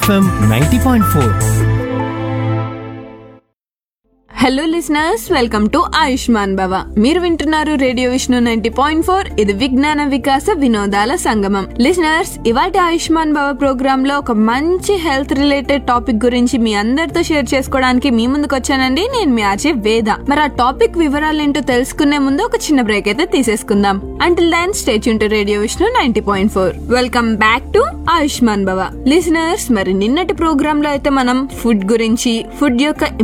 FM ninety point four hello listeners welcome to Ayushman Bhava మీరు వింటున్నారు radio Vishnu ninety point four ఇది విజ్ఞాన వికాస వినోదాల సంగమం లిసనర్స్ ఇవాటి ఆయుష్మాన్ భవ ప్రోగ్రామ్ లో ఒక మంచి హెల్త్ రిలేటెడ్ టాపిక్ గురించి మీ అందరితో షేర్ చేసుకోవడానికి మీ ముందుకు వచ్చానండి నేను మీ ఆచే వేద మరి ఆ టాపిక్ వివరాలు ఏంటో తెలుసుకునే ముందు ఒక చిన్న బ్రేక్ అయితే తీసేసుకుందాం until then state to radio Vishnu ninety point four welcome back to Ayushman Bhava listeners మరి నిన్నటి ప్రోగ్రామ్ లో అయితే మనం ఫుడ్ గురించి ఫుడ్ యొక్క